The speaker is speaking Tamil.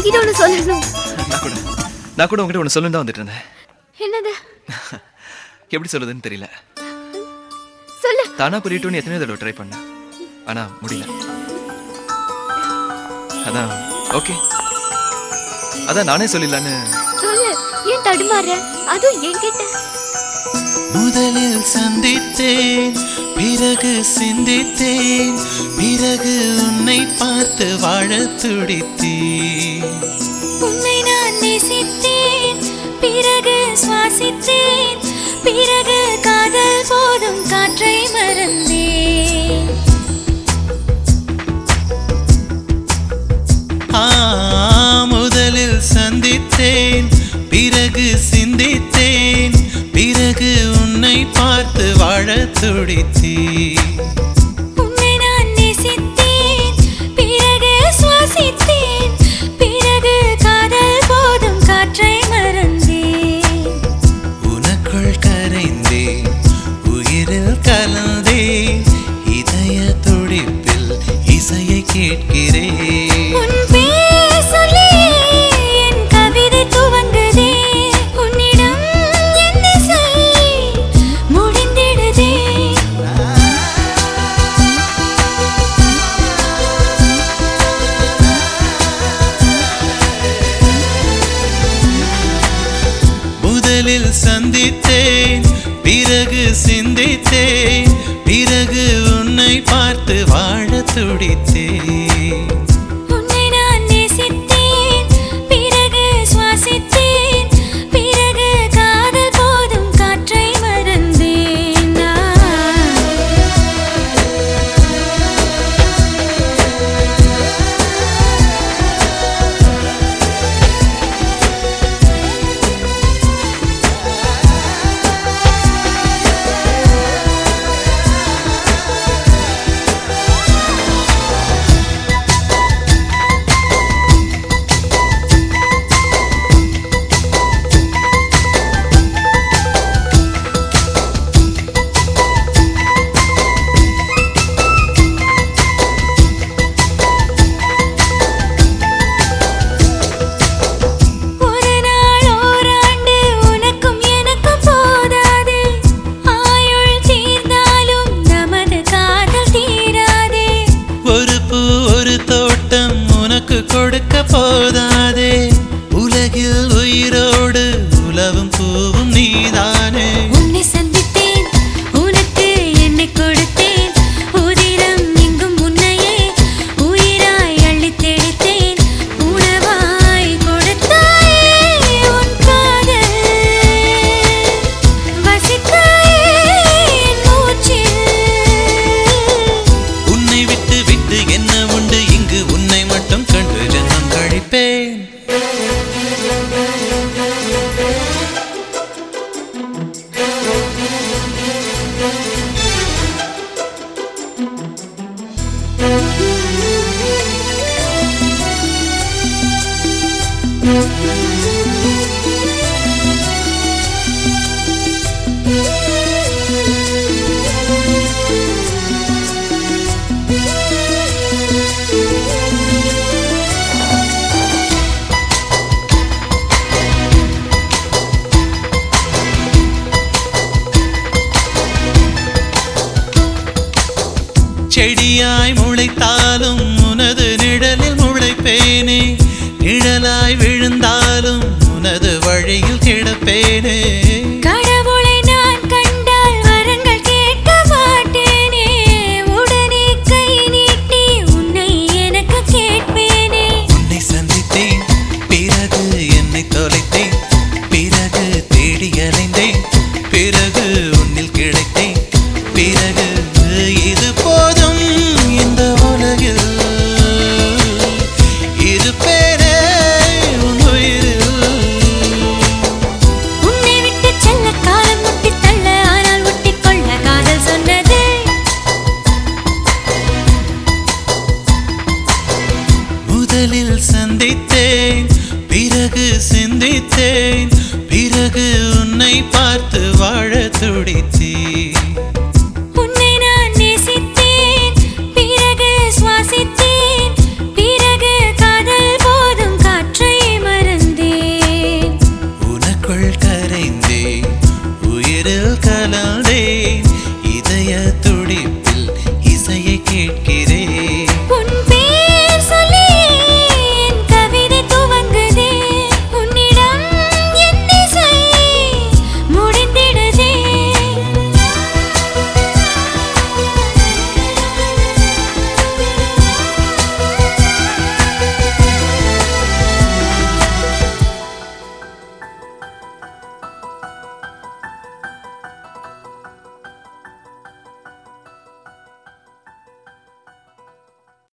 உன்கிட்ட ஒண்ணு சொல்லணும் நான் கூட நான் கூட உங்ககிட்ட ஒன்று சொல்லணும் தான் வந்துட்டு இருந்தேன் என்னது எப்படி சொல்லுதுன்னு தெரியல சொல்லு தானா புரியட்டும்னு எத்தனை தடவை ட்ரை பண்ணேன் ஆனா முடியல அதான் ஓகே அதான் நானே சொல்லிடலான்னு சொல்லு ஏன் தடுமாற அதுவும் என்கிட்ட முதலில் சந்தித்தேன் பிறகு சிந்தித்தேன் பிறகு உன்னை பார்த்து வாழ துடித்தேன் உன்னை நான் நேசித்தேன் பிறகு சுவாசித்தேன் பிறகு காதல் போதும் காற்றை மறந்தேன் ஆ முதலில் சந்தித்தேன் பிறகு சிந்தித்தேன் பிறகு உன்னை பார்த்து வாழ துடித்தேன் உன்னை நான் நேசித்தேன் பிறகு சுவாசித்தேன் பிறகு காதல் போதும் காற்றை மறந்தேன் உனக்குள் கரைந்தேன் உயிரில் கலந்தேன் இதய துடிப்பில் இசையை கேட்கிறேன் உன் பேர் சொல்லியே என் கவிதை துவங்குதே உன்னிடம் என் இசை முடிந்திடுதே முதலில் சந்தித்தேன் பிறகு சிந்தித்தேன் பிறகு உன்னை பார்த்து வாழ துடித்தேன் உன்னை நான் நேசித்தேன் பிறகு சுவாசித்தேன் பிறகு காதல் போதும் காற்றை மறந்தேன் நான். ஒரு நாள் ஓராண்டு உனக்கும் எனக்கும் போதாது ஆயுள் தீர்ந்தாலும் நமது காதல் தீராதே ஒரு பூ ஒரு தோட்டம் உனக்கு கொடுக்க போதாதே உலகில் உயிரோடு உலவும் பூவும் நீதானே உன்னை சந்தித்தேன் உனக்கு என்னை கொடுத்தேன் உதிரம் எங்கும் உன்னையே உயிராய் அள்ளித் தெளித்தேன் உணவாய் கொடுத்தாயே உன் காதல் வசித்தாயே என் மூச்சில் உன்னை விட்டு விட்டு என்ன உண்டு இங்கு உன்னை மட்டும் கண்டு ஜென்மம் கழிப்பேன் செடியாய் முளைத்தாலும் உனது நிழலில் முளைப்பேனே நிழலாய் விழுந்தாலும் உனது வழியில் கிடப்பேனே கடவுளை நான் கண்டால் வரங்கள் கேட்க மாட்டேனே உடனே கை நீட்டி உன்னை எனக்கு கேட்பேனே உன்னை சந்தித்தேன் பிறகு என்னை தொலைத்தேன் பிறகு தேடி அலைந்தேன் பிறகு உன்னில் கிடைத்தேன் பிறகு இது போதும் இந்த உலகில் இது பேரே உன் உயிரில் உன்னை விட்டு செல்ல காலம் முட்டி தள்ள ஆனால் ஒட்டிக் கொள்ள காதல் சொன்னது முதலில் சந்தித்தேன் பிறகு சிந்தித்தேன் பிறகு உன்னை பார்த்து வாழ துடித்தேன் உன்னை நான் நேசித்தேன் பிறகு சுவாசித்தேன் பிறகு காதல் போதும் காற்றை கேட்கிறேன்